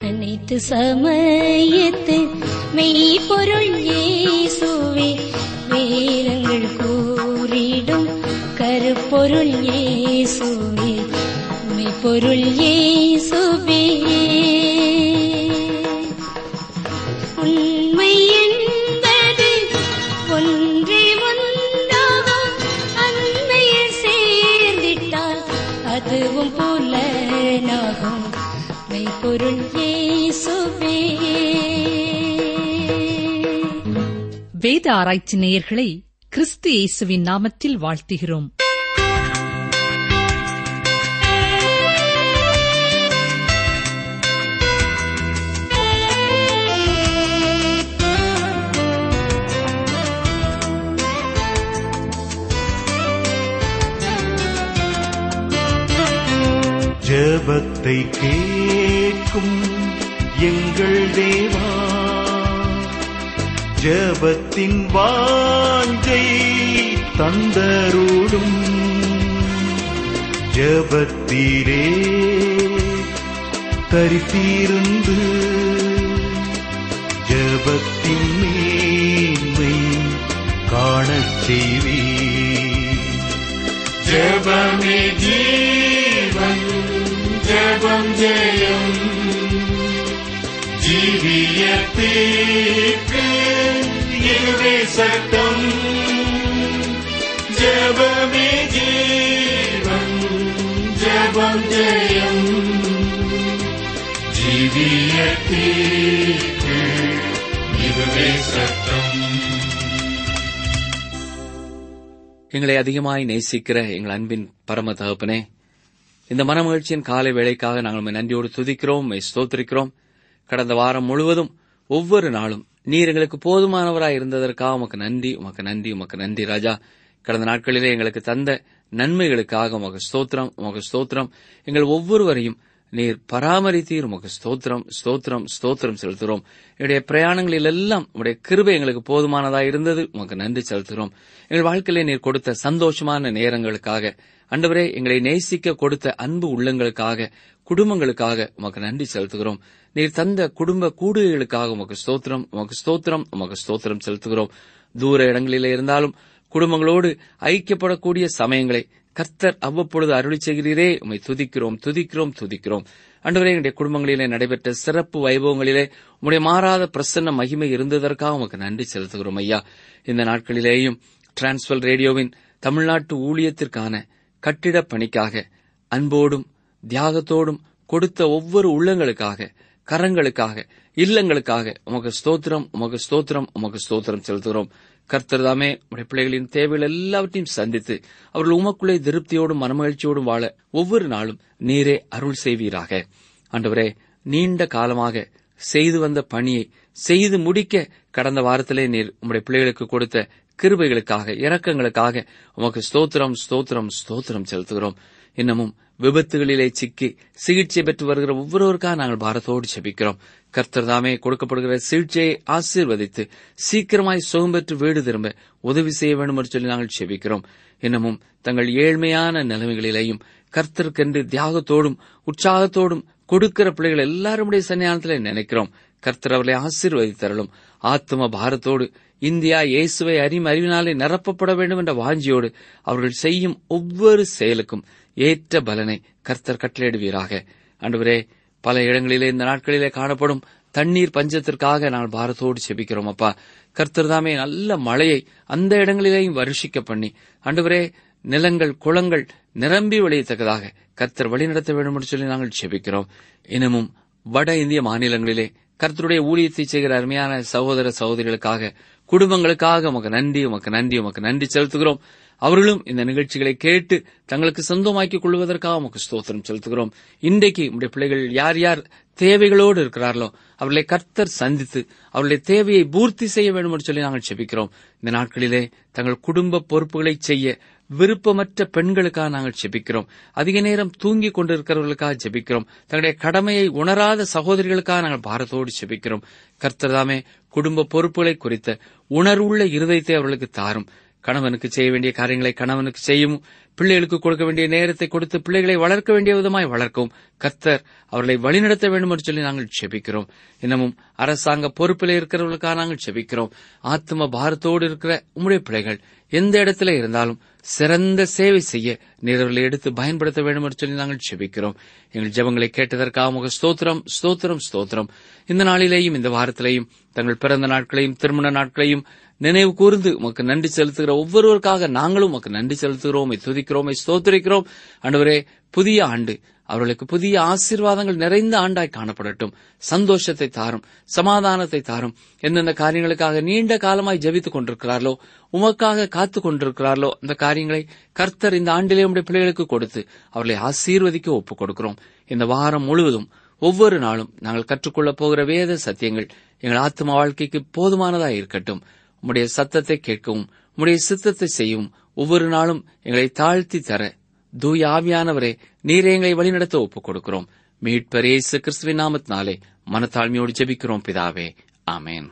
அனைத்து சமயத்து மெய்ப்பொருள் இயேசுவே வேதங்கள் கூறிடும் கருப்பொருள் இயேசுவே மெய்ப்பொருள் இயேசுவே உண்மை என்பது ஒன்றே ஒன்றாகும் அண்மையில் சேர்ந்திட்டால் அதுவும் புலனாகும் மெய்ப்பொருள் இயேசுவே வேத ஆராய்ச்சி நேயர்களை கிறிஸ்து இயேசுவின் நாமத்தில் வாழ்த்துகிறோம் ஜெபத்தை கேட்கும் எங்கள் தேவா ஜெபத்தின் வாஞ்சை தந்தருடும் ஜெபத்தீரே தரித்திருந்து ஜெபத்தின் மேன்மை காணச் செய்வீர் ஜெபமே ஜீவன் ஜெபம் ஜெயம் ஜீவியத்திற்கு இதுவே சட்டம் ஜெபமே ஜீவன் ஜெபம் ஜெயம் ஜீவியத்திற்கு இதுவே சட்டம் எங்களை அதிகமாய் நேசிக்கிற எங்கள் அன்பின் பரம தகப்பனே இந்த மனமகிழ்ச்சியின் காலை வேளைக்காக நாங்கள் உம்மை நன்றியோடு துதிக்கிறோம் உம்மை ஸ்தோத்திரிக்கிறோம் கடந்த வாரம் முழுவதும் ஒவ்வொரு நாளும் நீர் எங்களுக்கு போதுமானவராய் இருந்ததற்காக உமக்கு நன்றி உமக்கு நன்றி உமக்கு நன்றி ராஜா கடந்த நாட்களிலே எங்களுக்கு தந்த நன்மைகளுக்காக உமக்கு ஸ்தோத்திரம் உமக்கு ஸ்தோத்திரம் எங்கள் ஒவ்வொருவரையும் நீர் பராமரித்தீர் உமக்கு ஸ்தோத்திரம் ஸ்தோத்திரம் ஸ்தோத்திரம் செலுத்துகிறோம் என்னுடைய பிரயாணங்களில் எல்லாம் உடைய கிருபை எங்களுக்கு போதுமானதா இருந்தது உமக்கு நன்றி செலுத்துகிறோம் எங்கள் வாழ்க்கையிலே நீர் கொடுத்த சந்தோஷமான நேரங்களுக்காக அண்டவரே எங்களை நேசிக்க கொடுத்த அன்பு உள்ளங்களுக்காக குடும்பங்களுக்காக உமக்கு நன்றி செலுத்துகிறோம் நீர் தந்த குடும்ப கூடுகைகளுக்காக உமக்கு ஸ்தோத்திரம் உமக்கு ஸ்தோத்திரம் உமக்கு ஸ்தோத்திரம் செலுத்துகிறோம் தூர இடங்களிலே இருந்தாலும் குடும்பங்களோடு ஐக்கியப்படக்கூடிய சமயங்களை கர்த்தர் அவ்வப்பொழுது அருளி செய்கிறீரே உம்மை துதிக்கிறோம் துதிக்கிறோம் துதிக்கிறோம் அன்றுவரே எங்களுடைய குடும்பங்களிலே நடைபெற்ற சிறப்பு வைபவங்களிலே உம்முடைய மாறாத பிரசன்ன மகிமை இருந்ததற்காக உமக்கு நன்றி செலுத்துகிறோம் ஐயா இந்த நாட்களிலேயும் டிரான்ஸ்வல் ரேடியோவின் தமிழ்நாட்டு ஊழியத்திற்கான கட்டிடப் பணிக்காக அன்போடும் தியாகத்தோடும் கொடுத்த ஒவ்வொரு உள்ளங்களுக்காக கரங்களுக்காக இல்லங்களுக்காக உமக்கு ஸ்தோத்திரம் உமக்கு ஸ்தோத்திரம் உமக்கு ஸ்தோத்திரம் செலுத்துகிறோம் கர்த்தர் தாமே உடைய பிள்ளைகளின் தேவைகள் எல்லாவற்றையும் சந்தித்து அவர்கள் உமக்குள்ளே திருப்தியோடும் மனமகிழ்ச்சியோடும் வாழ ஒவ்வொரு நாளும் நீரே அருள் செய்வீராக ஆண்டவரே நீண்ட காலமாக செய்து வந்த பணியை செய்து முடிக்க கடந்த வாரத்திலே நீர் உம்முடைய பிள்ளைகளுக்கு கொடுத்த கிருபைகளுக்காக இரக்கங்களுக்காக உமக்கு ஸ்தோத்திரம் ஸ்தோத்திரம் ஸ்தோத்திரம் செலுத்துகிறோம் இன்னமும் விபத்துகளிலே சிக்கி சிகிச்சை பெற்று வருகிற ஒவ்வொருவருக்காக நாங்கள் பாரத்தோடு செபிக்கிறோம் கர்த்தர் தாமே கொடுக்கப்படுகிற சிகிச்சையை ஆசீர்வதித்து சீக்கிரமாய் சுகம் பெற்று வீடு திரும்ப உதவி செய்ய வேண்டும் என்று சொல்லி நாங்கள் செபிக்கிறோம் இன்னமும் தங்கள் ஏழ்மையான நிலைமைகளிலேயும் கர்த்தருக்கென்று தியாகத்தோடும் உற்சாகத்தோடும் கொடுக்கிற பிள்ளைகள் எல்லாருடைய சன்னியானத்திலே நினைக்கிறோம் கர்த்தர் அவர்களை ஆசீர்வதித்தரலும் ஆத்ம பாரத்தோடு இந்தியா இயேசுவை அறியும் அறிவினாலே நிரப்பப்பட வேண்டும் என்ற வாஞ்சியோடு அவர்கள் செய்யும் ஒவ்வொரு செயலுக்கும் ஏற்ற பலனை கர்த்தர் கட்டளையிடுவீராக ஆண்டவரே பல இடங்களிலே இந்த நாட்களிலே காணப்படும் தண்ணீர் பஞ்சத்திற்காக நாங்கள் பாரத்தோடு செபிக்கிறோம் அப்பா கர்த்தர் தாமே நல்ல மழையை அந்த இடங்களிலேயும் வருஷிக்க பண்ணி ஆண்டவரே நிலங்கள் குளங்கள் நிரம்பி வழியத்தக்கதாக கர்த்தர் வழிநடத்த வேண்டும் என்று சொல்லி நாங்கள் செபிக்கிறோம் இன்னமும் வட இந்திய மாநிலங்களிலே கர்த்தருடைய ஊழியத்தை செய்கிற அருமையான சகோதர சகோதரிகளுக்காக குடும்பங்களுக்காக உமக்கு நன்றி உமக்கு நன்றி உமக்கு நன்றி செலுத்துகிறோம் அவர்களும் இந்த நிகழ்ச்சிகளை கேட்டு தங்களுக்கு சொந்தமாக்கிக் கொள்வதற்காக உமக்கு ஸ்தோத்திரம் செலுத்துகிறோம் இன்றைக்கு உடைய பிள்ளைகள் யார் யார் தேவைகளோடு இருக்கிறார்களோ அவர்களை கர்த்தர் சந்தித்து அவர்களுடைய தேவையை பூர்த்தி செய்ய வேண்டும் என்று சொல்லி நாங்கள் செபிக்கிறோம் இந்த நாட்களிலே தங்கள் குடும்ப பொறுப்புகளை செய்ய விருப்பமற்ற பெண்களுக்காக நாங்கள் ஜெபிக்கிறோம் அதிக நேரம் தூங்கிக் கொண்டிருக்கிறவர்களுக்காக ஜெபிக்கிறோம் தங்களுடைய கடமையை உணராத சகோதரிகளுக்காக நாங்கள் பாரத்தோடு ஜெபிக்கிறோம் கர்த்தர்தாமே குடும்ப பொறுப்புகளை குறித்த உணர்வுள்ள இருதயத்தை அவர்களுக்கு தாரும் கணவனுக்கு செய்ய வேண்டிய காரியங்களை கணவனுக்கு செய்யவும் பிள்ளைகளுக்கு கொடுக்க வேண்டிய நேரத்தை கொடுத்து பிள்ளைகளை வளர்க்க வேண்டிய விதமாய் வளர்க்கவும் கர்த்தர் அவர்களை வழிநடத்த வேண்டும் என்று சொல்லி நாங்கள் செபிக்கிறோம் இன்னமும் அரசாங்க பொறுப்பில் இருக்கிறவர்களுக்காக நாங்கள் செபிக்கிறோம் ஆத்ம பாரத்தோடு இருக்கிற உம்முடைய பிள்ளைகள் எந்த இடத்துல இருந்தாலும் சிறந்த சேவை செய்ய நீரவர்களை எடுத்து பயன்படுத்த வேண்டும் என்று சொல்லி நாங்கள் செபிக்கிறோம் எங்கள் ஜெபங்களை கேட்டதற்காக முக ஸ்தோத்திரம் ஸ்தோத்திரம் ஸ்தோத்திரம் இந்த நாளிலேயும் இந்த வாரத்திலேயும் தங்கள் பிறந்த நாட்களையும் திருமண நாட்களையும் நினைவு கூர்ந்து உமக்கு நன்றி செலுத்துகிற ஒவ்வொருவருக்காக நாங்களும் உமக்கு நன்றி செலுத்துகிறோம் உம்மை துதிக்கிறோம் உம்மை ஸ்தோத்திரிக்கிறோம் ஆண்டவரே புதிய ஆண்டு அவர்களுக்கு புதிய ஆசீர்வாதங்கள் நிறைந்த ஆண்டாய் காணப்படட்டும் சந்தோஷத்தை தாரும் சமாதானத்தை தாரும் எந்தெந்த காரியங்களுக்காக நீண்ட காலமாய் ஜெபித்துக் கொண்டிருக்கிறார்களோ உமக்காக காத்துக் கொண்டிருக்கிறார்களோ அந்த காரியங்களை கர்த்தர் இந்த ஆண்டிலே உடைய பிள்ளைகளுக்கு கொடுத்து அவர்களை ஆசீர்வதிக்க ஒப்புக் கொடுக்கிறோம் இந்த வாரம் முழுவதும் ஒவ்வொரு நாளும் நாங்கள் கற்றுக்கொள்ளப் போகிற வேத சத்தியங்கள் எங்கள் ஆத்ம வாழ்க்கைக்கு போதுமானதாய் இருக்கட்டும் உம்முடைய சத்தத்தை கேட்கவும் உம்முடைய சித்தத்தை செய்யவும் ஒவ்வொரு நாளும் எங்களை தாழ்த்தி தர தூய ஆவியானவரே நீரே எங்களை வழிநடத்த ஒப்புக் கொடுக்கிறோம் மீட்பர் இயேசு கிறிஸ்துவின் நாமத்தினாலே மனத்தாழ்மையோடு ஜெபிக்கிறோம் பிதாவே ஆமென்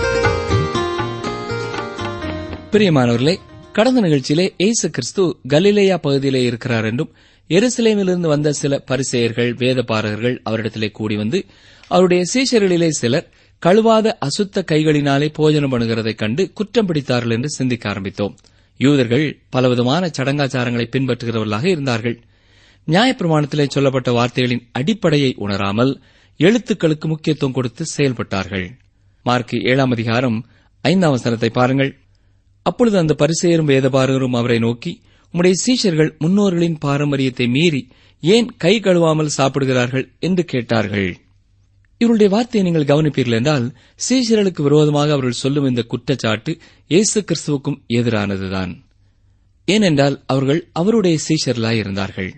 பிரியமானவர்களே கடந்த நிகழ்ச்சியிலே இயேசு கிறிஸ்து கலிலேயா பகுதியிலே இருக்கிறார் என்றும் எருசலேமிலிருந்து வந்த சில பரிசெயர்கள் வேதபாரகர்கள் அவரிடத்திலே கூடி வந்து அவருடைய சீஷர்களிலே சிலர் கழுவாத அசுத்த கைகளினாலே போஜனம் பண்ணுகிறதைக் கண்டு குற்றம் பிடித்தார்கள் என்று சிந்திக்க ஆரம்பித்தோம் யூதர்கள் பலவிதமான சடங்காச்சாரங்களை பின்பற்றுகிறவர்களாக இருந்தார்கள் நியாயப்பிரமாணத்திலே சொல்லப்பட்ட வார்த்தைகளின் அடிப்படையை உணராமல் எழுத்துக்களுக்கு முக்கியத்துவம் கொடுத்து செயல்பட்டார்கள் மார்க் ஏழாம் அதிகாரம் ஐந்தாம் வசனத்தை பாருங்கள் அப்பொழுது அந்த பரிசெயரும் வேதபாரகரும் அவரை நோக்கி உம்முடைய சீஷர்கள் முன்னோர்களின் பாரம்பரியத்தை மீறி ஏன் கை கழுவாமல் சாப்பிடுகிறார்கள் என்று கேட்டார்கள் இவருடைய வார்த்தையை நீங்கள் கவனிப்பீர்கள் என்றால் சீஷர்களுக்கு விரோதமாக அவர்கள் சொல்லும் இந்த குற்றச்சாட்டு இயேசு கிறிஸ்துவுக்கும் எதிரானதுதான் ஏனென்றால் அவர்கள் அவருடைய சீஷர்களாய் இருந்தார்கள்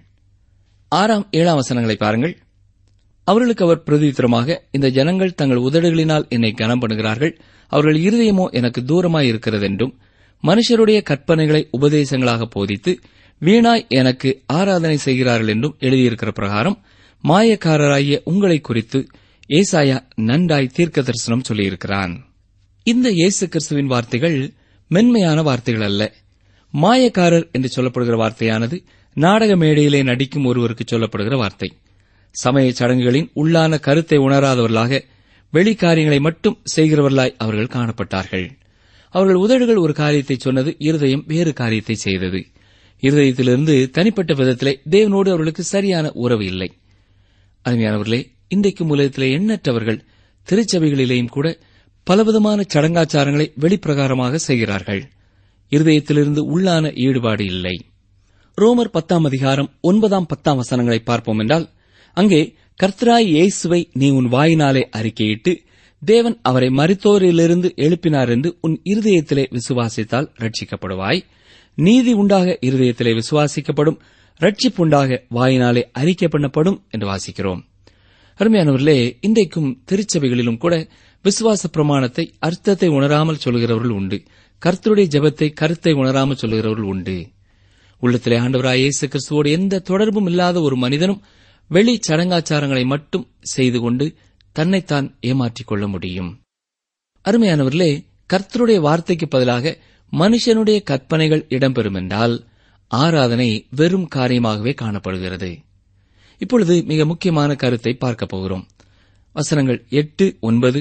ஆறாம் ஏழாம் வசனங்களை பாருங்கள் அவர்களுக்கு அவர் பிரதித்திரமாக இந்த ஜனங்கள் தங்கள் உதடுகளினால் என்னை கனம் பண்ணுகிறார்கள் அவர்கள் இருதயமோ எனக்கு தூரமாய் இருக்கிறதென்றும் மனுஷருடைய கற்பனைகளை உபதேசங்களாக போதித்து வீணாய் எனக்கு ஆராதனை செய்கிறார்கள் என்றும் எழுதியிருக்கிற பிரகாரம் மாயக்காரராகிய உங்களை குறித்து ஏசாயா நன்றாய் தீர்க்க தரிசனம் சொல்லியிருக்கிறான் இந்த இயேசு கிறிஸ்துவின் வார்த்தைகள் மென்மையான வார்த்தைகள் அல்ல மாயக்காரர் என்று சொல்லப்படுகிற வார்த்தையானது நாடக மேடையிலே நடிக்கும் ஒருவருக்கு சொல்லப்படுகிற வார்த்தை சமய சடங்குகளின் உள்ளான கருத்தை உணராதவர்களாக வெளிக்காரியங்களை மட்டும் செய்கிறவர்களாய் அவர்கள் காணப்பட்டார்கள் அவர்கள் உதடுகள் ஒரு காரியத்தை சொன்னது இருதயம் வேறு காரியத்தை செய்தது இருதயத்திலிருந்து தனிப்பட்ட விதத்திலே தேவனோடு அவர்களுக்கு சரியான உறவு இல்லை அருமையானவர்களே இன்றைக்கு மூலத்திலே எண்ணற்றவர்கள் திருச்சபைகளிலேயும் கூட பலவிதமான சடங்காச்சாரங்களை வெளிப்பிரகாரமாக செய்கிறார்கள் இருதயத்திலிருந்து உள்ளான ஈடுபாடு இல்லை ரோமர் பத்தாம் அதிகாரம் ஒன்பதாம் பத்தாம் வசனங்களை பார்ப்போம் என்றால் அங்கே கர்த்தராய் இயேசுவை நீ உன் வாயினாலே அறிக்கையிட்டு தேவன் அவரை மரித்தோரிலிருந்து எழுப்பினார் என்று உன் இருதயத்திலே விசுவாசித்தால் ரட்சிக்கப்படுவாய் நீதி உண்டாக இருதயத்திலே விசுவாசிக்கப்படும் ரட்சிப்புண்டாக வாயினாலே அறிக்கை பண்ணப்படும் என்று வாசிக்கிறோம் அருமையானவர்களே இன்றைக்கும் திருச்சபைகளிலும் கூட விசுவாச பிரமாணத்தை அர்த்தத்தை உணராமல் சொல்கிறவர்கள் உண்டு கர்த்தருடைய ஜெபத்தை கருத்தை உணராமல் சொல்கிறவர்கள் உண்டு உள்ளத்திலே ஆண்டவராய் இயேசு கிறிஸ்துவோடு எந்த தொடர்பும் இல்லாத ஒரு மனிதனும் வெளி சடங்காச்சாரங்களை மட்டும் செய்து கொண்டு தன்னைத்தான் ஏமாற்றிக் கொள்ள முடியும் அருமையானவர்களே கர்த்தருடைய வார்த்தைக்கு பதிலாக மனுஷனுடைய கற்பனைகள் இடம்பெறும் என்றால் ஆராதனை வெறும் காரியமாகவே காணப்படுகிறது இப்பொழுது மிக முக்கியமான கருத்தை பார்க்கப் போகிறோம் வசனங்கள் எட்டு ஒன்பது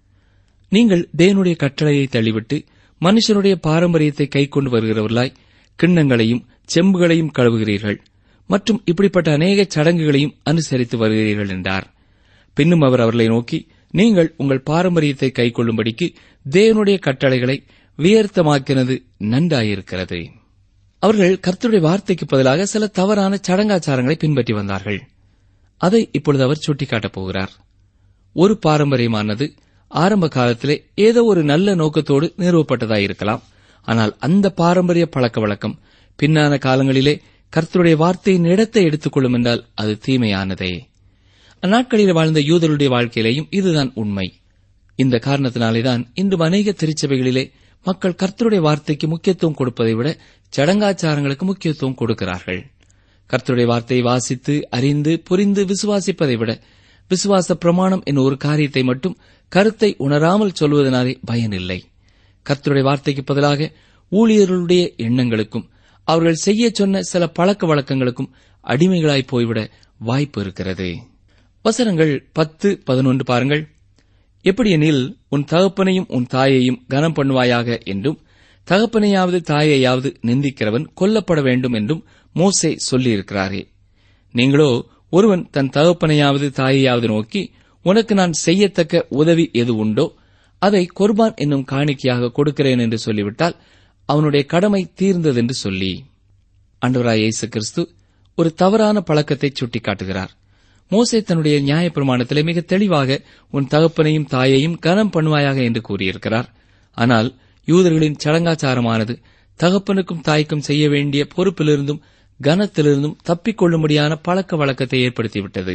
நீங்கள் தேவனுடைய கட்டளையை தள்ளிவிட்டு மனுஷனுடைய பாரம்பரியத்தை கைக்கொண்டு வருகிறவர்களாய் கிண்ணங்களையும் செம்புகளையும் கழுவுகிறீர்கள் மற்றும் இப்படிப்பட்ட அநேக சடங்குகளையும் அனுசரித்து வருகிறீர்கள் என்றார் பின்னும் அவர் அவர்களை நோக்கி நீங்கள் உங்கள் பாரம்பரியத்தை கைக்கொள்ளும்படிக்கு தேவனுடைய கட்டளைகளை வியர்த்தமாக்கினது நன்றாயிருக்கிறது அவர்கள் கர்த்தருடைய வார்த்தைக்கு பதிலாக சில தவறான சடங்காச்சாரங்களை பின்பற்றி வந்தார்கள் அதை இப்பொழுது அவர் சுட்டிக்காட்டப் போகிறார் ஒரு பாரம்பரியமானது ஆரம்ப காலத்திலே ஏதோ ஒரு நல்ல நோக்கத்தோடு நிறுவப்பட்டதாயிருக்கலாம் ஆனால் அந்த பாரம்பரிய பழக்க வழக்கம் பின்னான காலங்களிலே கர்த்தருடைய வார்த்தையின் இடத்தை எடுத்துக்கொள்ளும் என்றால் அது தீமையானதே அந்நாட்களில் வாழ்ந்த யூதருடைய வாழ்க்கையிலேயும் இதுதான் உண்மை இந்த காரணத்தினாலேதான் இன்று அநேக திருச்சபைகளிலே மக்கள் கர்த்தருடைய வார்த்தைக்கு முக்கியத்துவம் கொடுப்பதை விட சடங்காச்சாரங்களுக்கு முக்கியத்துவம் கொடுக்கிறார்கள் கர்த்தருடைய வார்த்தையை வாசித்து அறிந்து புரிந்து விசுவாசிப்பதை விட விசுவாச பிரமாணம் என்னும் ஒரு காரியத்தை மட்டும் கருத்தை உணராமல் சொல்வதனாலே பயனில்லை கர்த்தருடைய வார்த்தைக்கு பதிலாக ஊழியர்களுடைய எண்ணங்களுக்கும் அவர்கள் செய்ய சொன்ன சில பழக்க வழக்கங்களுக்கும் அடிமைகளாய் போய்விட வாய்ப்பு இருக்கிறது வசனங்கள் பத்து பதினொன்று பாருங்கள் எப்படியெனில் உன் தகப்பனையும் உன் தாயையும் கனம் பண்ணுவாயாக என்றும் தகப்பனையாவது தாயையாவது நிந்திக்கிறவன் கொல்லப்பட வேண்டும் என்றும் மோசே சொல்லியிருக்கிறாரே நீங்களோ ஒருவன் தன் தகப்பனையாவது தாயையாவது நோக்கி உனக்கு நான் செய்யத்தக்க உதவி எது உண்டோ அதை கொர்பான் என்னும் காணிக்கையாக கொடுக்கிறேன் என்று சொல்லிவிட்டால் அவனுடைய கடமை தீர்ந்ததென்று சொல்லி ஆண்டவராய் இயேசு கிறிஸ்து ஒரு தவறான பழக்கத்தை சுட்டிக்காட்டுகிறார் மோசே தன்னுடைய நியாயப்பிரமாணத்திலே மிக தெளிவாக உன் தகப்பனையும் தாயையும் கனம் பண்ணுவாயாக என்று கூறியிருக்கிறார் ஆனால் யூதர்களின் சடங்காச்சாரமானது தகப்பனுக்கும் தாய்க்கும் செய்ய வேண்டிய பொறுப்பிலிருந்தும் கனத்திலிருந்தும் தப்பிக்கொள்ளும்படியான பழக்க வழக்கத்தை ஏற்படுத்திவிட்டது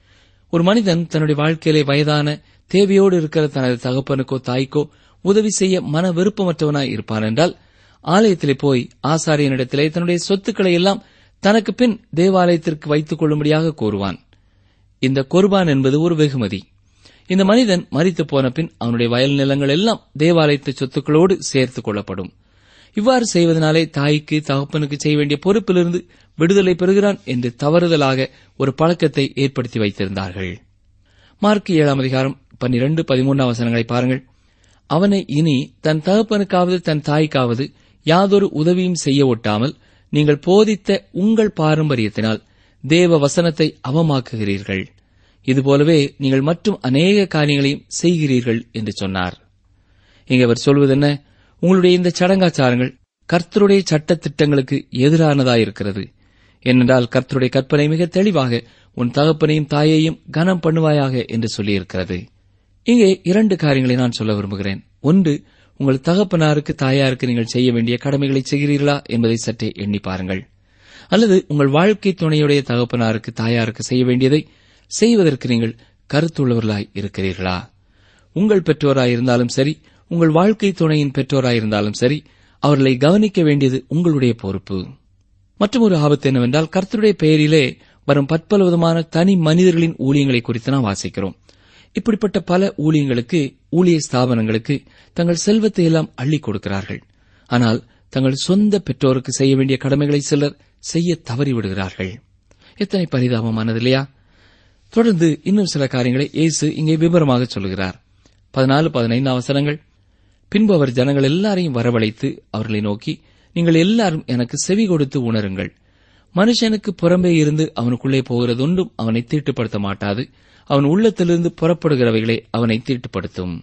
ஒரு மனிதன் தன்னுடைய வாழ்க்கையிலே வயதான தேவையோடு இருக்கிற தனது தகப்பனுக்கோ தாய்க்கோ உதவி செய்ய மன விருப்பமற்றவனாய் இருப்பான் என்றால் ஆலயத்திலே போய் ஆசாரியனிடத்திலே தன்னுடைய சொத்துக்களை எல்லாம் தனக்கு பின் தேவாலயத்திற்கு வைத்துக் கொள்ளும்படியாக கூறுவான் இந்த கொர்பான் என்பது ஒரு வெகுமதி இந்த மனிதன் மரித்து போன பின் அவனுடைய வயல் நிலங்கள் எல்லாம் தேவாலயத்து சொத்துக்களோடு சேர்த்துக் கொள்ளப்படும் இவ்வாறு செய்வதனாலே தாய்க்கு தகப்பனுக்கு செய்ய வேண்டிய பொறுப்பிலிருந்து விடுதலை பெறுகிறான் என்று தவறுதலாக ஒரு பழக்கத்தை ஏற்படுத்தி வைத்திருந்தார்கள் மார்க் ஏழாம் அதிகாரம் பன்னிரண்டு பதிமூன்றாம் வசனங்களை பாருங்கள் அவனை இனி தன் தகப்பனுக்காவது தன் தாய்க்காவது யாதொரு உதவியும் செய்ய ஒட்டாமல் நீங்கள் போதித்த உங்கள் பாரம்பரியத்தினால் தேவ வசனத்தை அவமாக்குகிறீர்கள் இதுபோலவே நீங்கள் மற்றும் அநேக காரியங்களையும் செய்கிறீர்கள் என்று சொன்னார் இங்கே அவர் சொல்வது என்ன உங்களுடைய இந்த சடங்காச்சாரங்கள் கர்த்தருடைய சட்ட திட்டங்களுக்கு எதிரானதாயிருக்கிறது ஏனென்றால் கர்த்தருடைய கற்பனை மிக தெளிவாக உன் தகப்பனையும் தாயையும் கனம் பண்ணுவாயாக என்று சொல்லியிருக்கிறது இங்கே இரண்டு காரியங்களை நான் சொல்ல விரும்புகிறேன் ஒன்று உங்கள் தகப்பனாருக்கு தாயாருக்கு நீங்கள் செய்ய வேண்டிய கடமைகளை செய்கிறீர்களா என்பதை சற்றே எண்ணி பாருங்கள் அல்லது உங்கள் வாழ்க்கை துணையுடைய தகப்பனாருக்கு தாயாருக்கு செய்ய வேண்டியதை செய்வதற்கு நீங்கள் கருத்துள்ளவர்களாய் இருக்கிறீர்களா உங்கள் பெற்றோராயிருந்தாலும் சரி உங்கள் வாழ்க்கை துணையின் பெற்றோராயிருந்தாலும் சரி அவர்களை கவனிக்க வேண்டியது உங்களுடைய பொறுப்பு மற்றும் ஒரு ஆபத்து என்னவென்றால் கர்த்தருடைய பெயரிலே வரும் பற்பல விதமான தனி மனிதர்களின் ஊழியங்களை குறித்து நாம் வாசிக்கிறோம் இப்படிப்பட்ட பல ஊழியங்களுக்கு ஊழிய ஸ்தாபனங்களுக்கு தங்கள் செல்வத்தை எல்லாம் அள்ளி கொடுக்கிறார்கள் ஆனால் தங்கள் சொந்த பெற்றோருக்கு செய்ய வேண்டிய கடமைகளை சிலர் செய்ய தவறிவிடுகிறார்கள் எத்தனை பரிதாபமானது இல்லையா தொடர்ந்து இன்னும் சில காரியங்களை இயேசு இங்கே விவரமாக சொல்கிறார் பதினாலு பதினைந்து அவசரங்கள் பின்பு அவர் ஜனங்கள் எல்லாரையும் வரவழைத்து அவர்களை நோக்கி நீங்கள் எல்லாரும் எனக்கு செவி கொடுத்து உணருங்கள் மனுஷனுக்கு புறம்பே இருந்து அவனுக்குள்ளே போகிறதொன்றும் அவனை தீட்டுப்படுத்த மாட்டாது அவன் உள்ளத்திலிருந்து புறப்படுகிறவைகளே அவனை தீட்டுப்படுத்தும்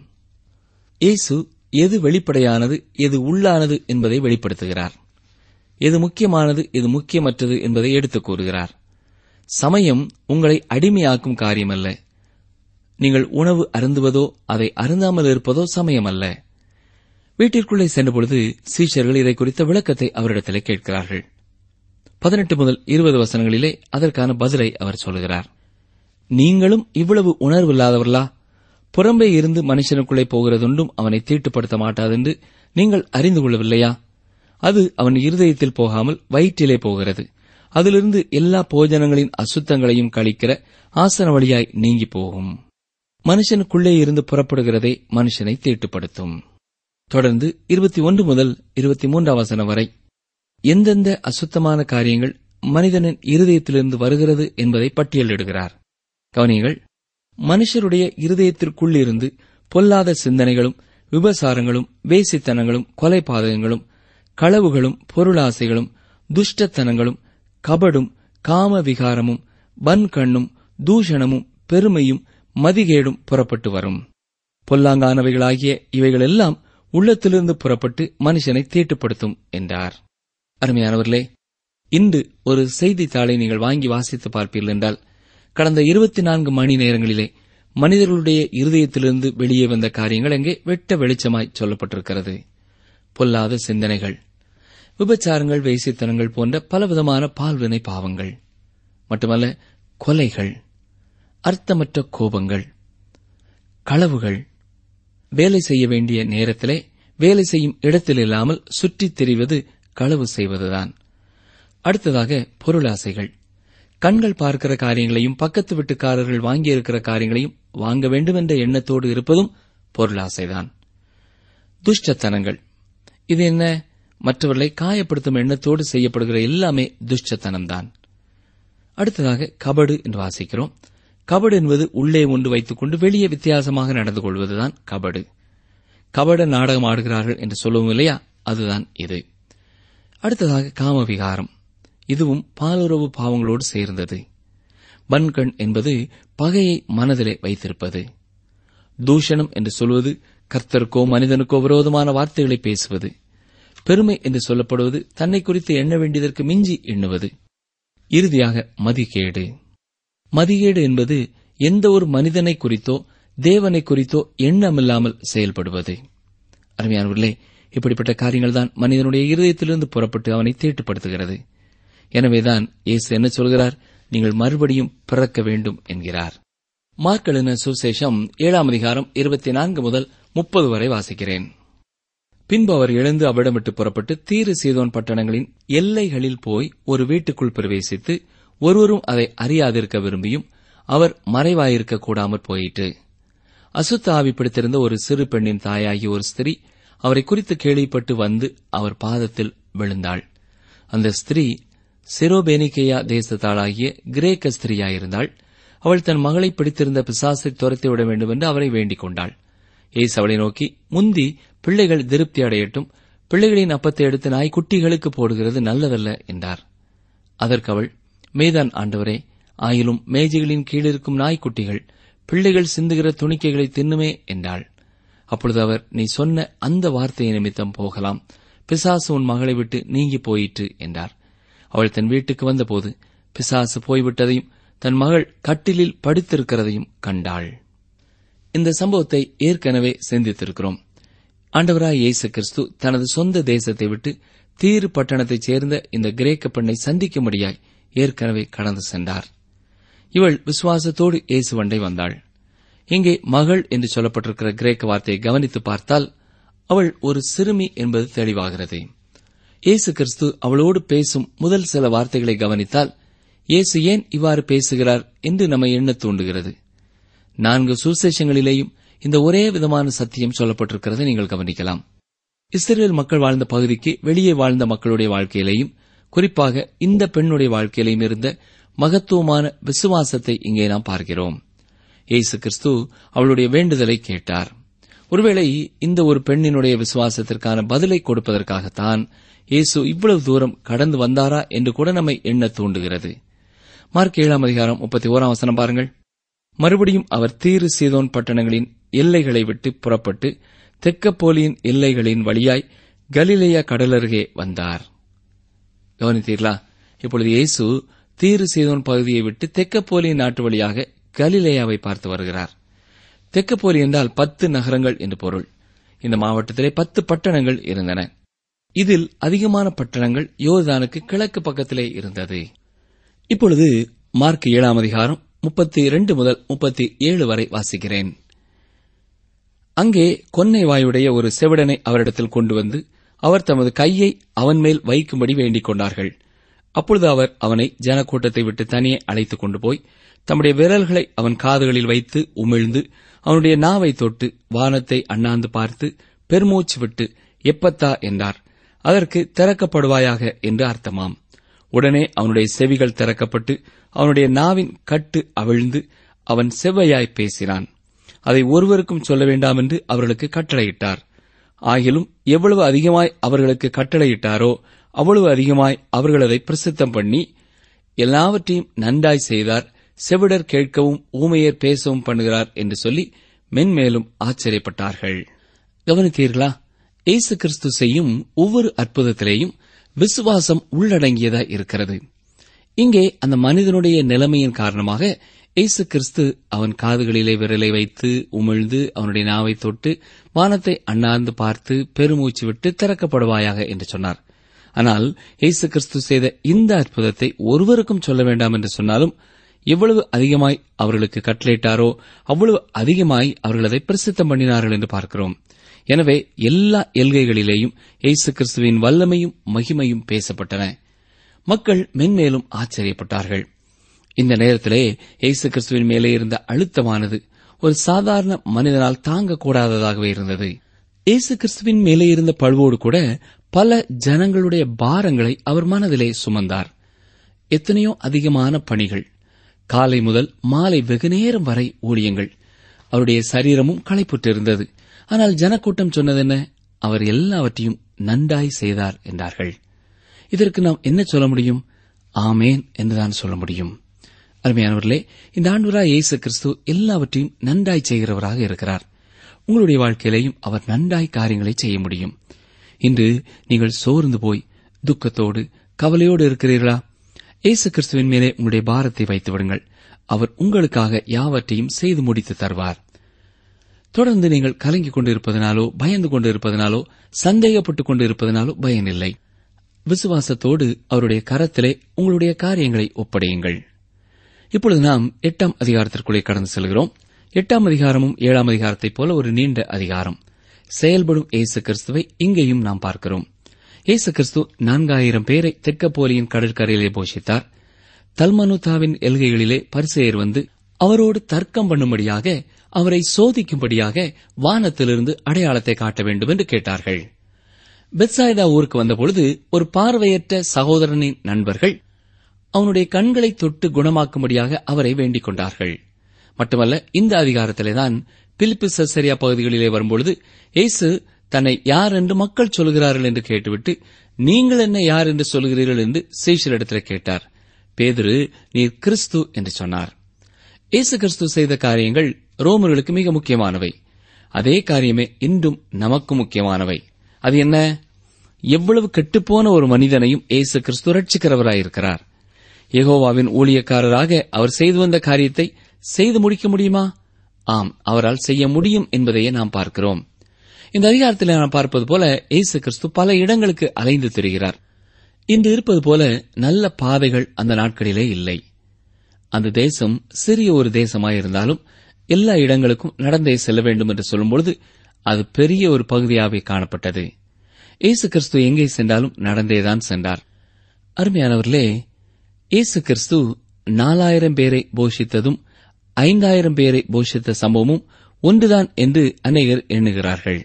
இயேசு எது வெளிப்படையானது எது உள்ளானது என்பதை வெளிப்படுத்துகிறார் எது முக்கியமானது எது முக்கியமற்றது என்பதை எடுத்துக் கூறுகிறார் சமயம் உங்களை அடிமையாக்கும் காரியமல்ல நீங்கள் உணவு அருந்துவதோ அதை அருந்தாமல் இருப்பதோ சமயமல்ல வீட்டிற்குள்ளே சென்றபொழுது சீஷர்கள் இதை குறித்த விளக்கத்தை அவரிடத்திலே கேட்கிறார்கள் பதினெட்டு முதல் இருபது வசனங்களிலே அதற்கான பதிலை அவர் சொல்கிறார் நீங்களும் இவ்வளவு உணர்வில்லாதவர்களா புறம்பே இருந்து மனுஷனுக்குள்ளே போகிறதொன்றும் அவனை தீட்டுப்படுத்த மாட்டாதென்று நீங்கள் அறிந்து கொள்ளவில்லையா அது அவன் இருதயத்தில் போகாமல் வயிற்றிலே போகிறது அதிலிருந்து எல்லா போஜனங்களின் அசுத்தங்களையும் கழிக்கிற ஆசன வழியாய் நீங்கி போகும் மனுஷனுக்குள்ளே இருந்து புறப்படுகிறதே மனுஷனை தீட்டுப்படுத்தும் தொடர்ந்து இருபத்தி ஒன்று முதல் இருபத்தி மூன்றாம் வசனம் வரை எந்தெந்த அசுத்தமான காரியங்கள் மனிதனின் இருதயத்திலிருந்து வருகிறது என்பதை பட்டியலிடுகிறார் கவனியங்கள் மனுஷருடைய இருதயத்திற்குள்ளிருந்து பொல்லாத சிந்தனைகளும் விபசாரங்களும் வேசித்தனங்களும் கொலைபாதகங்களும் களவுகளும் பொருளாசைகளும் துஷ்டத்தனங்களும் கபடும் காம விகாரமும் வன்கண்ணும் தூஷணமும் பெருமையும் மதிகேடும் புறப்பட்டு வரும் பொல்லாங்கானவைகளாகிய இவைகளெல்லாம் உள்ளத்திலிருந்து புறப்பட்டு மனுஷனை தீட்டுப்படுத்தும் என்றார் அருமையானவர்களே இன்று ஒரு செய்தித்தாளை நீங்கள் வாங்கி வாசித்து பார்ப்பீர்கள் என்றால் கடந்த இருபத்தி நான்கு மணி நேரங்களிலே மனிதர்களுடைய இருதயத்திலிருந்து வெளியே வந்த காரியங்கள் அங்கே வெட்ட வெளிச்சமாய் சொல்லப்பட்டிருக்கிறது பொல்லாத சிந்தனைகள் விபச்சாரங்கள் வேசித்தனங்கள் போன்ற பலவிதமான பால்வினை பாவங்கள் மட்டுமல்ல கொலைகள் அர்த்தமற்ற கோபங்கள் களவுகள் வேலை செய்ய வேண்டிய நேரத்திலே வேலை செய்யும் இடத்தில் இல்லாமல் சுற்றித் திரிவது களவு செய்வதுதான் அடுத்ததாக பொருளாசைகள் கண்கள் பார்க்கிற காரியங்களையும் பக்கத்து வீட்டுக்காரர்கள் வாங்கியிருக்கிற காரியங்களையும் வாங்க வேண்டும் என்ற எண்ணத்தோடு இருப்பதும் பொருளாசைதான் துஷ்டத்தனங்கள் இது என்ன மற்றவர்களை காயப்படுத்தும் எண்ணத்தோடு செய்யப்படுகிற எல்லாமே துஷ்டத்தனம்தான் அடுத்ததாக கபடு என்று வாசிக்கிறோம் கபடு என்பது உள்ளே ஒன்று வைத்துக் கொண்டு வெளியே வித்தியாசமாக நடந்து கொள்வதுதான் கபடு கபட நாடகம் ஆடுகிறார்கள் என்று சொல்லுவோம் இல்லையா அதுதான் இது அடுத்ததாக காமவிகாரம் இதுவும் பாலுறவு பாவங்களோடு சேர்ந்தது பன்கண் என்பது பகையை மனதிலே வைத்திருப்பது தூஷணம் என்று சொல்வது கர்த்தருக்கோ மனிதனுக்கோ விரோதமான வார்த்தைகளை பேசுவது பெருமை என்று சொல்லப்படுவது தன்னை குறித்து எண்ண வேண்டியதற்கு மிஞ்சி எண்ணுவது இறுதியாக மதிகேடு மதிகேடு என்பது எந்த ஒரு மனிதனை குறித்தோ தேவனை குறித்தோ எண்ணமில்லாமல் செயல்படுவது அருமையானவர்களே இப்படிப்பட்ட காரியங்கள் தான் மனிதனுடைய இருதயத்திலிருந்து புறப்பட்டு அவனை தீட்டுப்படுத்துகிறது எனவேதான் இயேசு என்ன சொல்கிறார் நீங்கள் மறுபடியும் பிறக்க வேண்டும் என்கிறார் மார்க்கெழுன சுசேஷம் ஏழாம் அதிகாரம் இருபத்தி நான்கு முதல் முப்பது வரை வாசிக்கிறேன் பின்பு அவர் எழுந்து அவ்விடம் விட்டு புறப்பட்டு தீரு சீதோன் பட்டணங்களின் எல்லைகளில் போய் ஒரு வீட்டுக்குள் பிரவேசித்து ஒருவரும் அதை அறியாதிருக்க விரும்பியும் அவர் மறைவாயிருக்க கூடாமற் போயிற்று அசுத்த ஆவி பிடித்திருந்த ஒரு சிறு பெண்ணின் தாயாகிய ஒரு ஸ்திரீ அவரை குறித்து கேள்விப்பட்டு வந்து அவர் பாதத்தில் விழுந்தாள் அந்த ஸ்திரீ சிரோபேனிகேயா தேசத்தாளாகிய கிரேக்க ஸ்திரீயாயிருந்தாள் அவள் தன் மகளை பிடித்திருந்த பிசாசை துரத்திவிட வேண்டும் என்று அவரை வேண்டிக் கொண்டாள் ஏசு அவளை நோக்கி முந்தி பிள்ளைகள் திருப்தி அடையட்டும் பிள்ளைகளின் அப்பத்தை எடுத்து நாய் குட்டிகளுக்கு போடுகிறது நல்லதல்ல என்றார் அதற்கு அவள் மேதான் ஆண்டவரே ஆயிலும் மேஜைகளின் கீழிருக்கும் நாய்க்குட்டிகள் பிள்ளைகள் சிந்துகிற துணிக்கைகளை தின்னுமே என்றாள் அப்பொழுது அவர் நீ சொன்ன அந்த வார்த்தையை நிமித்தம் போகலாம் பிசாசு உன் மகளை விட்டு நீங்கி போயிற்று என்றார் அவள் தன் வீட்டுக்கு வந்தபோது பிசாசு போய்விட்டதையும் தன் மகள் கட்டிலில் படுத்திருக்கிறதையும் கண்டாள் இந்த சம்பவத்தை ஏற்கனவே சிந்தித்திருக்கிறோம் ஆண்டவராய் இயேசு கிறிஸ்து தனது சொந்த தேசத்தை விட்டு தீரு பட்டணத்தைச் சேர்ந்த இந்த கிரேக்க பெண்ணை சந்திக்கும்படியாய் ஏற்கனவே கடந்து சென்றார் இவள் விசுவாசத்தோடு இயேசு வண்டை வந்தாள் இங்கே மகள் என்று சொல்லப்பட்டிருக்கிற கிரேக்க வார்த்தையை கவனித்து பார்த்தால் அவள் ஒரு சிறுமி என்பது தெளிவாகிறது இயேசு கிறிஸ்து அவளோடு பேசும் முதல் சில வார்த்தைகளை கவனித்தால் இயேசு ஏன் இவ்வாறு பேசுகிறார் என்று நம்மை எண்ண தூண்டுகிறது நான்கு சுசேஷங்களிலேயும் இந்த ஒரே விதமான சத்தியம் சொல்லப்பட்டிருக்கிறதை நீங்கள் கவனிக்கலாம் இஸ்ரேல் மக்கள் வாழ்ந்த பகுதிக்கு வெளியே வாழ்ந்த மக்களுடைய வாழ்க்கையிலேயும் குறிப்பாக இந்த பெண்ணுடைய வாழ்க்கையிலையும் இருந்த மகத்துவமான விசுவாசத்தை இங்கே நாம் பார்க்கிறோம் இயேசு கிறிஸ்து அவளுடைய வேண்டுதலை கேட்டார் ஒருவேளை இந்த ஒரு பெண்ணினுடைய விசுவாசத்திற்கான பதிலை கொடுப்பதற்காகத்தான் இயேசு இவ்வளவு தூரம் கடந்து வந்தாரா என்று கூட நம்மை எண்ண தூண்டுகிறது மார்க் ஏழாம் அதிகாரம் முப்பத்தி ஓராம் வசனம் பாருங்கள் மறுபடியும் அவர் தீரு சீதோன் பட்டணங்களின் எல்லைகளை விட்டு புறப்பட்டு தெக்கப்போலியின் எல்லைகளின் வழியாய் கலிலேயா கடலருகே வந்தார் கவனித்தீர்களா இப்பொழுது இயேசு தீரு சீதோன் பகுதியை விட்டு தெக்கப்போலி நாட்டு வழியாக கலிலேயாவை பார்த்து வருகிறார் தெக்கப்போலி என்றால் பத்து நகரங்கள் என்று பொருள் இந்த மாவட்டத்திலே பத்து பட்டணங்கள் இருந்தன இதில் அதிகமான பட்டணங்கள் யோர்தானுக்கு கிழக்கு பக்கத்திலே இருந்தது இப்பொழுது மார்க் ஏழாம் அதிகாரம் முப்பத்தி இரண்டு முதல் முப்பத்தி ஏழு வரை வாசிக்கிறேன் அங்கே கொன்னை வாயுடைய ஒரு செவிடனை அவரிடத்தில் கொண்டு வந்து அவர் தமது கையை அவன் மேல் வைக்கும்படி வேண்டிக் கொண்டார்கள் அப்பொழுது அவர் அவனை ஜனக்கூட்டத்தை விட்டு தனியே அழைத்துக் கொண்டு போய் தம்முடைய விரல்களை அவன் காதுகளில் வைத்து உமிழ்ந்து அவனுடைய நாவை தொட்டு வானத்தை அண்ணாந்து பார்த்து பெருமூச்சு விட்டு எப்பத்தா என்றார் அதற்கு திறக்கப்படுவாயாக என்று அர்த்தமாம் உடனே அவனுடைய செவிகள் திறக்கப்பட்டு அவனுடைய நாவின் கட்டு அவிழ்ந்து அவன் செவ்வையாய் பேசினான் அதை ஒருவருக்கும் சொல்ல வேண்டாம் என்று அவர்களுக்கு கட்டளையிட்டார் ஆகிலும் எவ்வளவு அதிகமாய் அவர்களுக்கு கட்டளையிட்டாரோ அவ்வளவு அதிகமாய் அவர்கள் அதை பிரசித்தம் பண்ணி எல்லாவற்றையும் நன்றாய் செய்தார் செவிடர் கேட்கவும் ஊமையர் பேசவும் பண்ணுகிறார் என்று சொல்லி மென்மேலும் ஆச்சரியப்பட்டார்கள் கவனித்தீர்களா இயேசு கிறிஸ்து செய்யும் ஒவ்வொரு அற்புதத்திலேயும் விசுவாசம் உள்ளடங்கியதா இருக்கிறது இங்கே அந்த மனிதனுடைய நிலைமையின் காரணமாக இயேசு கிறிஸ்து அவன் காதுகளிலே விரலை வைத்து உமிழ்ந்து அவனுடைய நாவை தொட்டு வானத்தை அண்ணாந்து பார்த்து பெருமூச்சு விட்டு திறக்கப்படுவாயாக என்று சொன்னார் ஆனால் இயேசு கிறிஸ்து செய்த இந்த அற்புதத்தை ஒருவருக்கும் சொல்ல வேண்டாம் என்று சொன்னாலும் எவ்வளவு அதிகமாய் அவர்களுக்கு கட்டளையிட்டாரோ அவ்வளவு அதிகமாய் அவர்கள் அதை பிரசித்தம் பண்ணினார்கள் என்று பார்க்கிறோம் எனவே எல்லா எல்கைகளிலேயும் இயேசு கிறிஸ்துவின் வல்லமையும் மகிமையும் பேசப்பட்டன மக்கள் மென்மேலும் ஆச்சரியப்பட்டார்கள் இந்த நேரத்திலே இயேசு கிறிஸ்துவின் மேலே இருந்த அழுத்தமானது ஒரு சாதாரண மனிதனால் தாங்கக்கூடாததாகவே இருந்தது இயேசு கிறிஸ்துவின் மேலே இருந்த பழுவோடு கூட பல ஜனங்களுடைய பாரங்களை அவர் மனதிலே சுமந்தார் எத்தனையோ அதிகமான பணிகள் காலை முதல் மாலை வெகுநேரம் வரை ஊழியங்கள் அவருடைய சரீரமும் களைப்புற்றிருந்தது ஆனால் ஜனக்கூட்டம் சொன்னதென்ன அவர் எல்லாவற்றையும் நன்றாய் செய்தார் என்றார்கள் இதற்கு நாம் என்ன சொல்ல முடியும் ஆமேன் என்றுதான் சொல்ல முடியும் அருமையானவர்களே இந்த ஆண்டுவராய் இயேசு கிறிஸ்து எல்லாவற்றையும் நன்றாய் செய்கிறவராக இருக்கிறார் உங்களுடைய வாழ்க்கையிலேயும் அவர் நன்றாய் காரியங்களை செய்ய முடியும் இன்று நீங்கள் சோர்ந்து போய் துக்கத்தோடு கவலையோடு இருக்கிறீர்களா இயேசு கிறிஸ்துவின் மேலே உங்களுடைய பாரத்தை வைத்து விடுங்கள் அவர் உங்களுக்காக யாவற்றையும் செய்து முடித்து தருவார் தொடர்ந்து நீங்கள் கலங்கிக் கொண்டிருப்பதனாலோ பயந்து கொண்டிருப்பதனாலோ சந்தேகப்பட்டுக் கொண்டிருப்பதனாலோ பயனில்லை விசுவாசத்தோடு அவருடைய கரத்திலே உங்களுடைய காரியங்களை ஒப்படையுங்கள் இப்பொழுது நாம் எட்டாம் அதிகாரத்திற்குள்ளே கடந்து செல்கிறோம் எட்டாம் அதிகாரமும் ஏழாம் அதிகாரத்தைப் போல ஒரு நீண்ட அதிகாரம் செயல்படும் இயேசு கிறிஸ்துவை இங்கேயும் நாம் பார்க்கிறோம் இயேசு கிறிஸ்து நான்காயிரம் பேரை தெற்கப்போலியின் கடற்கரையிலே போஷித்தார் தல்மனுதாவின் எல்கைகளிலே பரிசெயர் வந்து அவரோடு தர்க்கம் பண்ணும்படியாக அவரை சோதிக்கும்படியாக வானத்திலிருந்து அடையாளத்தை காட்ட வேண்டும் என்று கேட்டார்கள் பெத்சாய்தா ஊருக்கு வந்தபொழுது ஒரு பார்வையற்ற சகோதரனின் நண்பர்கள் அவனுடைய கண்களை தொட்டு குணமாக்கும்படியாக அவரை வேண்டிக் கொண்டார்கள் மட்டுமல்ல இந்த அதிகாரத்திலேதான் பிலிப்பு சசரியா பகுதிகளிலே வரும்பொழுது இயேசு தன்னை யார் என்று மக்கள் சொல்கிறார்கள் என்று கேட்டுவிட்டு நீங்கள் என்ன யார் என்று சொல்கிறீர்கள் என்று சீஷரிடத்தில் கேட்டார் பேதுரு நீர் கிறிஸ்து என்று சொன்னார் இயேசு கிறிஸ்து செய்த காரியங்கள் ரோமர்களுக்கு மிக முக்கியமானவை அதே காரியமே இன்றும் நமக்கு முக்கியமானவை அது என்ன எவ்வளவு கெட்டுப்போன ஒரு மனிதனையும் இயேசு கிறிஸ்து ரட்சிக்கிறவராயிருக்கிறார் யெகோவாவின் ஊழியக்காரராக அவர் செய்து வந்த காரியத்தை செய்து முடிக்க முடியுமா ஆம் அவரால் செய்ய முடியும் என்பதையே நாம் பார்க்கிறோம் இந்த அதிகாரத்தில் நாம் பார்ப்பது போல இயேசு கிறிஸ்து பல இடங்களுக்கு அலைந்து திரிகிறார் இன்று இருப்பது போல நல்ல பாதைகள் அந்த நாட்களிலே இல்லை அந்த தேசம் சிறிய ஒரு தேசமாயிருந்தாலும் எல்லா இடங்களுக்கும் நடந்தே செல்ல வேண்டும் என்று சொல்லும்பொழுது அது பெரிய ஒரு பகுதியாகவே காணப்பட்டது இயேசு கிறிஸ்து எங்கே சென்றாலும் நடந்தேதான் சென்றார் அருமையானவர்களே இயேசு கிறிஸ்து நாலாயிரம் பேரை போஷித்ததும் ஐந்தாயிரம் பேரை போஷித்த சம்பவமும் ஒன்றுதான் என்று அநேகர் எண்ணுகிறார்கள்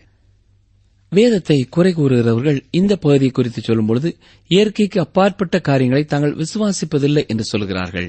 வேதத்தை குறை கூறுகிறவர்கள் இந்த பகுதியை குறித்து சொல்லும்பொழுது இயற்கைக்கு அப்பாற்பட்ட காரியங்களை தாங்கள் விசுவாசிப்பதில்லை என்று சொல்கிறார்கள்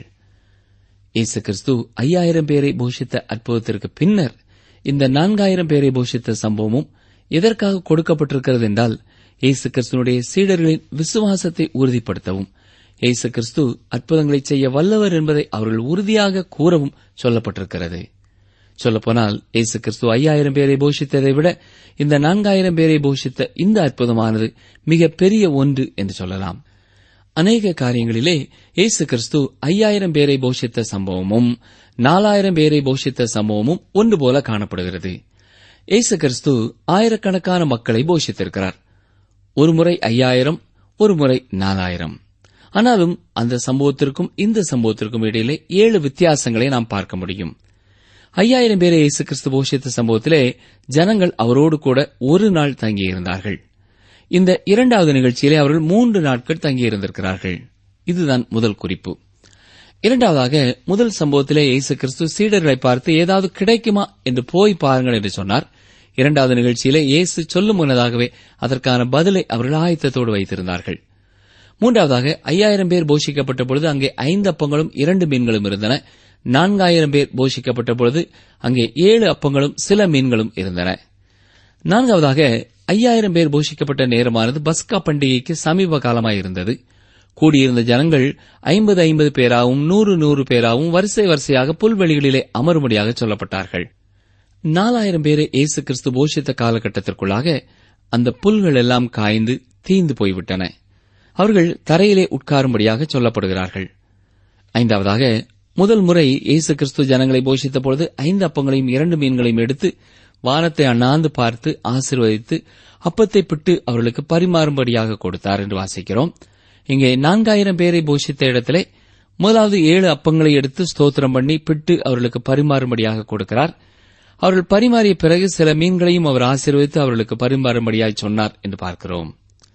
இயேசு கிறிஸ்து ஐயாயிரம் பேரை போஷித்த அற்புதத்திற்கு பின்னர் இந்த நான்காயிரம் பேரை போஷித்த சம்பவமும் எதற்காக கொடுக்கப்பட்டிருக்கிறது என்றால் இயேசு கிறிஸ்துவனுடைய சீடர்களின் விசுவாசத்தை உறுதிப்படுத்தவும் இயேசு கிறிஸ்து அற்புதங்களை செய்ய வல்லவர் என்பதை அவர்கள் உறுதியாக கூறவும் சொல்லப்பட்டிருக்கிறது சொல்லப்போனால் இயேசு கிறிஸ்து ஐயாயிரம் பேரை போஷித்ததை விட இந்த நான்காயிரம் பேரை போஷித்த இந்த அற்புதமானது மிக பெரிய ஒன்று என்று சொல்லலாம் அநேக காரியங்களிலே இயேசு கிறிஸ்து ஐயாயிரம் பேரை போஷித்த சம்பவமும் நாலாயிரம் பேரை போஷித்த சம்பவமும் ஒன்று போல காணப்படுகிறது இயேசு கிறிஸ்து ஆயிரக்கணக்கான மக்களை போஷித்திருக்கிறார் ஒரு முறை ஐயாயிரம் ஒரு முறை நாலாயிரம் ஆனாலும் அந்த சம்பவத்திற்கும் இந்த சம்பவத்திற்கும் இடையிலே ஏழு வித்தியாசங்களை நாம் பார்க்க முடியும் ஐயாயிரம் பேரை இயேசு கிறிஸ்து போஷித்த சம்பவத்திலே ஜனங்கள் அவரோடு கூட ஒரு நாள் தங்கியிருந்தார்கள் இந்த இரண்டாவது நிகழ்ச்சியிலே அவர்கள் மூன்று நாட்கள் தங்கியிருந்திருக்கிறார்கள் இதுதான் முதல் குறிப்பு இரண்டாவதாக முதல் சம்பவத்திலே இயேசு கிறிஸ்து சீடர்களை பார்த்து ஏதாவது கிடைக்குமா என்று போய் பாருங்கள் என்று சொன்னார் இரண்டாவது நிகழ்ச்சியிலே இயேசு சொல்லும் முன்னதாகவே அதற்கான பதிலை அவர்கள் ஆயத்தத்தோடு வைத்திருந்தார்கள் மூன்றாவதாக ஐயாயிரம் பேர் போஷிக்கப்பட்ட பொழுது அங்கே ஐந்து அப்பங்களும் இரண்டு மீன்களும் இருந்தன நான்காயிரம் பேர் போஷிக்கப்பட்ட பொழுது அங்கே ஏழு அப்பங்களும் சில மீன்களும் இருந்தன நான்காவதாக ஐயாயிரம் பேர் போஷிக்கப்பட்ட நேரமானது பஸ்கா பண்டிகைக்கு சமீப காலமாயிருந்தது கூடியிருந்த ஜனங்கள் ஐம்பது ஐம்பது பேராகவும் நூறு நூறு பேராகவும் வரிசை வரிசையாக புல்வெளிகளிலே அமரும்படியாக சொல்லப்பட்டார்கள் நாலாயிரம் பேரை இயேசு கிறிஸ்து போஷித்த காலகட்டத்திற்குள்ளாக அந்த புல்கள் எல்லாம் காய்ந்து தீந்து போய்விட்டன அவர்கள் தரையிலே உட்காரும்படியாக சொல்லப்படுகிறார்கள் ஐந்தாவதாக முதல் முறை இயேசு கிறிஸ்து ஜனங்களை போஷித்த பொழுது ஐந்து அப்பங்களையும் இரண்டு மீன்களையும் எடுத்து வானத்தை அண்ணாந்து பார்த்து ஆசிர்வதித்து அப்பத்தை பிட்டு அவர்களுக்கு பரிமாறும்படியாக கொடுத்தார் என்று வாசிக்கிறோம் இங்கே நான்காயிரம் பேரை போஷித்த இடத்திலே முதலாவது ஏழு அப்பங்களை எடுத்து ஸ்தோத்திரம் பண்ணி பிட்டு அவர்களுக்கு பரிமாறும்படியாக கொடுக்கிறார் அவர்கள் பரிமாறிய பிறகு சில மீன்களையும் அவர் ஆசீர்வதித்து அவர்களுக்கு பரிமாறும்படியாய் சொன்னார் என்று பார்க்கிறோம்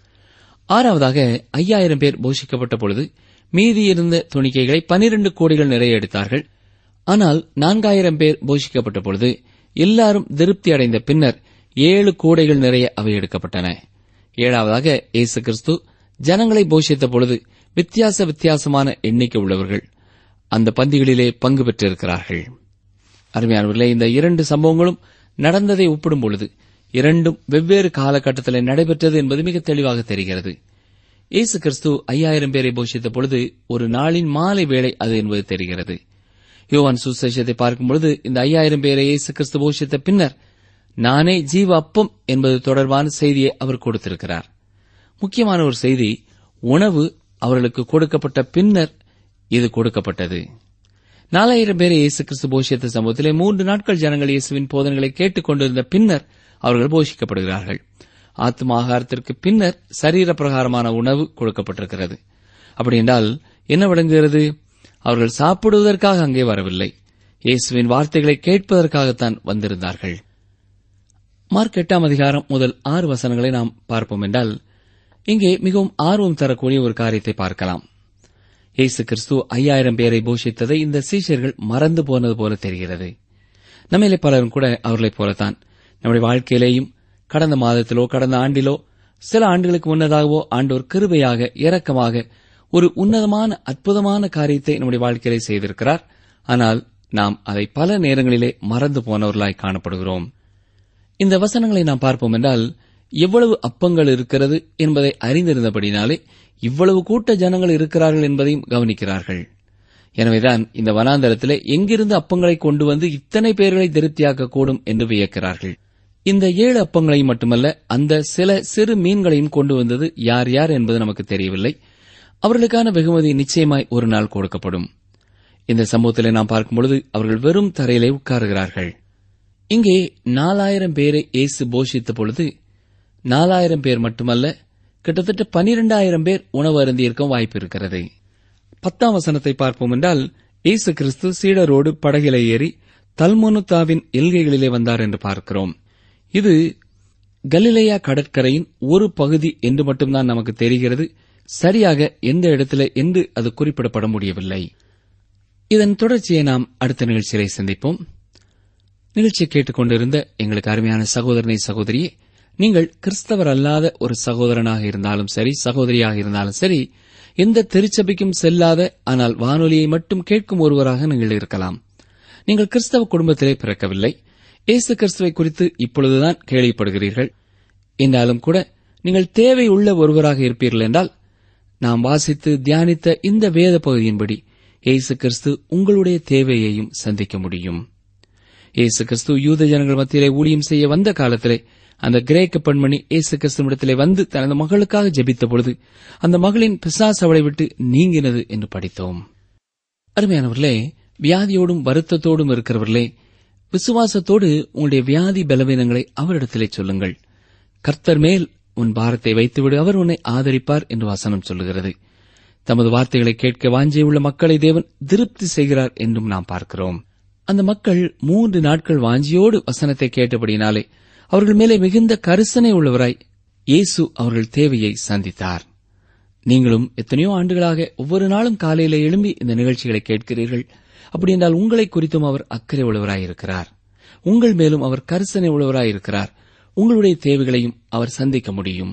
ஆறாவதாக ஐயாயிரம் பேர் போஷிக்கப்பட்ட பொழுது மீதியிருந்த துணிக்கைகளை பனிரண்டு கோடிகள் நிறைய எடுத்தார்கள் ஆனால் நான்காயிரம் பேர் போஷிக்கப்பட்ட பொழுது எல்லாரும் திருப்தி அடைந்த பின்னர் ஏழு கூடைகள் நிறைய அவை எடுக்கப்பட்டன ஏழாவதாக இயேசு கிறிஸ்து ஜனங்களை போஷித்த பொழுது வித்தியாச வித்தியாசமான எண்ணிக்கை உள்ளவர்கள் அந்த பந்திகளிலே பங்கு பெற்றிருக்கிறார்கள் அருமையானவர்களே இந்த இரண்டு சம்பவங்களும் நடந்ததை ஒப்பிடும் பொழுது இரண்டும் வெவ்வேறு காலகட்டத்தில் நடைபெற்றது என்பது மிக தெளிவாக தெரிகிறது இயேசு கிறிஸ்து ஐயாயிரம் பேரை போஷித்த பொழுது ஒரு நாளின் மாலை வேளை அது என்பது தெரிகிறது யோவான் சுசேஷத்தை பார்க்கும் பொழுது இந்த ஐயாயிரம் பேரை இயேசு கிறிஸ்து போஷித்த பின்னர் நானே ஜீவ அப்பம் என்பது தொடர்பான செய்தியை அவர் கொடுத்திருக்கிறார் முக்கியமான ஒரு செய்தி உணவு அவர்களுக்கு கொடுக்கப்பட்ட பின்னர் இது கொடுக்கப்பட்டது நாலாயிரம் பேரை இயேசு கிறிஸ்து போஷித்த சம்பவத்திலே மூன்று நாட்கள் ஜனங்கள் இயேசுவின் போதனைகளை கேட்டுக் கொண்டிருந்த பின்னர் அவர்கள் போஷிக்கப்படுகிறார்கள் ஆத்ம ஆகாரத்திற்கு பின்னர் சரீர பிரகாரமான உணவு கொடுக்கப்பட்டிருக்கிறது அப்படி என்றால் என்ன விளங்குகிறது அவர்கள் சாப்பிடுவதற்காக அங்கே வரவில்லை இயேசுவின் வார்த்தைகளை கேட்பதற்காகத்தான் வந்திருந்தார்கள் மார்க் எட்டாம் அதிகாரம் முதல் ஆறு வசனங்களை நாம் பார்ப்போம் என்றால் இங்கே மிகவும் ஆர்வம் தரக்கூடிய ஒரு காரியத்தை பார்க்கலாம் இயேசு கிறிஸ்து ஐயாயிரம் பேரை போஷித்ததை இந்த சீஷர்கள் மறந்து போனது போல தெரிகிறது நம்மிலே பலரும் கூட அவர்களைப் போலத்தான் நம்முடைய வாழ்க்கையிலேயும் கடந்த மாதத்திலோ கடந்த ஆண்டிலோ சில ஆண்டுகளுக்கு முன்னதாகவோ ஆண்டோர் கிருபையாக இரக்கமாக ஒரு உன்னதமான அற்புதமான காரியத்தை நம்முடைய வாழ்க்கையிலே செய்திருக்கிறார் ஆனால் நாம் அதை பல நேரங்களிலே மறந்து போனவர்களாய் காணப்படுகிறோம் இந்த வசனங்களை நாம் பார்ப்போம் என்றால் எவ்வளவு அப்பங்கள் இருக்கிறது என்பதை அறிந்திருந்தபடினாலே இவ்வளவு கூட்ட ஜனங்கள் இருக்கிறார்கள் என்பதையும் கவனிக்கிறார்கள் எனவேதான் இந்த வனாந்தரத்திலே எங்கிருந்து அப்பங்களை கொண்டு வந்து இத்தனை பேர்களை திருப்தியாக்க கூடும் என்று வியக்கிறார்கள் இந்த ஏழு அப்பங்களையும் மட்டுமல்ல அந்த சில சிறு மீன்களையும் கொண்டு வந்தது யார் யார் என்பது நமக்கு தெரியவில்லை அவர்களுக்கான வெகுமதி நிச்சயமாய் ஒரு நாள் கொடுக்கப்படும் இந்த சம்பவத்திலே நாம் பார்க்கும்பொழுது அவர்கள் வெறும் தரையிலே உட்காருகிறார்கள் இங்கே நாலாயிரம் பேரை இயேசு போஷித்த பொழுது நாலாயிரம் பேர் மட்டுமல்ல கிட்டத்தட்ட பனிரெண்டாயிரம் பேர் உணவு அருந்தியிருக்க வாய்ப்பு இருக்கிறது பத்தாம் வசனத்தை பார்ப்போம் என்றால் இயேசு கிறிஸ்து சீடரோடு படகிலே ஏறி தல்மோனுத்தாவின் எல்கைகளிலே வந்தார் என்று பார்க்கிறோம் இது கலிலேயா கடற்கரையின் ஒரு பகுதி என்று மட்டும்தான் நமக்கு தெரிகிறது சரியாக எந்த இடத்துல என்று அது குறிப்பிடப்பட முடியவில்லை இதன் தொடர்ச்சியை நாம் அடுத்த நிகழ்ச்சியிலே சந்திப்போம் நிகழ்ச்சியை கேட்டுக்கொண்டிருந்த எங்களுக்கு அருமையான சகோதரனை சகோதரியே நீங்கள் கிறிஸ்தவர் அல்லாத ஒரு சகோதரனாக இருந்தாலும் சரி சகோதரியாக இருந்தாலும் சரி எந்த திருச்சபைக்கும் செல்லாத ஆனால் வானொலியை மட்டும் கேட்கும் ஒருவராக நீங்கள் இருக்கலாம் நீங்கள் கிறிஸ்தவ குடும்பத்திலே பிறக்கவில்லை இயேசு கிறிஸ்துவை குறித்து இப்பொழுதுதான் கேள்விப்படுகிறீர்கள் என்றாலும் கூட நீங்கள் தேவை உள்ள ஒருவராக இருப்பீர்கள் என்றால் நாம் வாசித்து தியானித்த இந்த வேத பகுதியின்படி இயேசு கிறிஸ்து உங்களுடைய தேவையையும் சந்திக்க முடியும் இயேசு கிறிஸ்து யூத ஜனங்கள் மத்தியிலே ஊழியம் செய்ய வந்த காலத்திலே அந்த கிரேக்க பெண்மணி இயேசு கிறிஸ்துவிடத்திலே வந்து தனது மகளுக்காக ஜெபித்த பொழுது அந்த மகளின் பிசாசு அவளை விட்டு நீங்கினது என்று படித்தோம் அருமையானவர்களே வியாதியோடும் வருத்தத்தோடும் இருக்கிறவர்களே விசுவாசத்தோடு உங்களுடைய வியாதி பலவீனங்களை அவரிடத்திலே சொல்லுங்கள் கர்த்தர் மேல் உன் பாரத்தை வைத்துவிடு அவர் உன்னை ஆதரிப்பார் என்று வசனம் சொல்லுகிறது தமது வார்த்தைகளை கேட்க வாஞ்சியுள்ள மக்களை தேவன் திருப்தி செய்கிறார் என்றும் நாம் பார்க்கிறோம் அந்த மக்கள் மூன்று நாட்கள் வாஞ்சியோடு வசனத்தை கேட்டபடினாலே அவர்கள் மேலே மிகுந்த கரிசனை உள்ளவராய் இயேசு அவர்கள் தேவையை சந்தித்தார் நீங்களும் எத்தனையோ ஆண்டுகளாக ஒவ்வொரு நாளும் காலையில எழும்பி இந்த நிகழ்ச்சிகளை கேட்கிறீர்கள் அப்படி என்றால் உங்களை குறித்தும் அவர் அக்கறை உள்ளவராயிருக்கிறார் உங்கள் மேலும் அவர் கரிசனை உள்ளவராயிருக்கிறார் உங்களுடைய தேவைகளையும் அவர் சந்திக்க முடியும்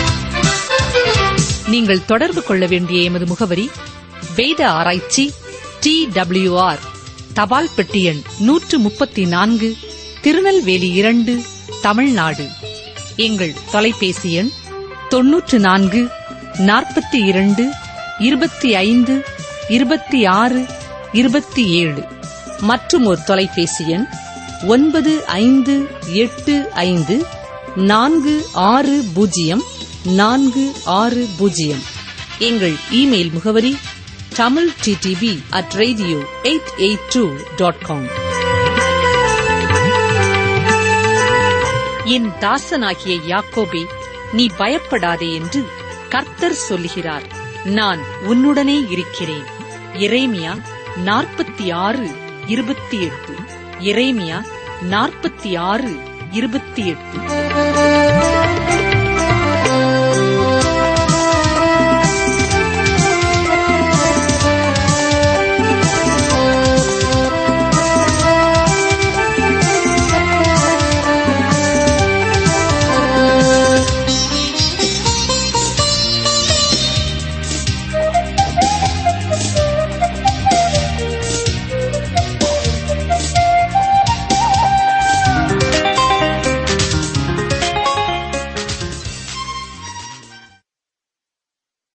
நீங்கள் தொடர்பு கொள்ள வேண்டிய எமது முகவரி வேத ஆராய்ச்சி டி ஆர் தபால் பெட்டி எண் நூற்று முப்பத்தி நான்கு திருநெல்வேலி இரண்டு தமிழ்நாடு எங்கள் தொலைபேசி எண் தொன்னூற்று நான்கு நாற்பத்தி இரண்டு இருபத்தி ஐந்து இருபத்தி ஆறு இருபத்தி ஏழு மற்றும் ஒரு தொலைபேசி எண் ஒன்பது ஐந்து எட்டு ஐந்து நான்கு ஆறு பூஜ்ஜியம் நான்கு ஆறு பூஜ்ஜியம் எங்கள் இமெயில் முகவரி Tamil TDP at radio eight eight two dot com என் தாசனாகிய யாக்கோபே நீ பயப்படாதே என்று கர்த்தர் சொல்லுகிறார் நான் உன்னுடனே இருக்கிறேன் எரேமியா நாற்பத்தி ஆறு இருபத்தி எட்டு எரேமியா நாற்பத்தி ஆறு இருபத்தி எட்டு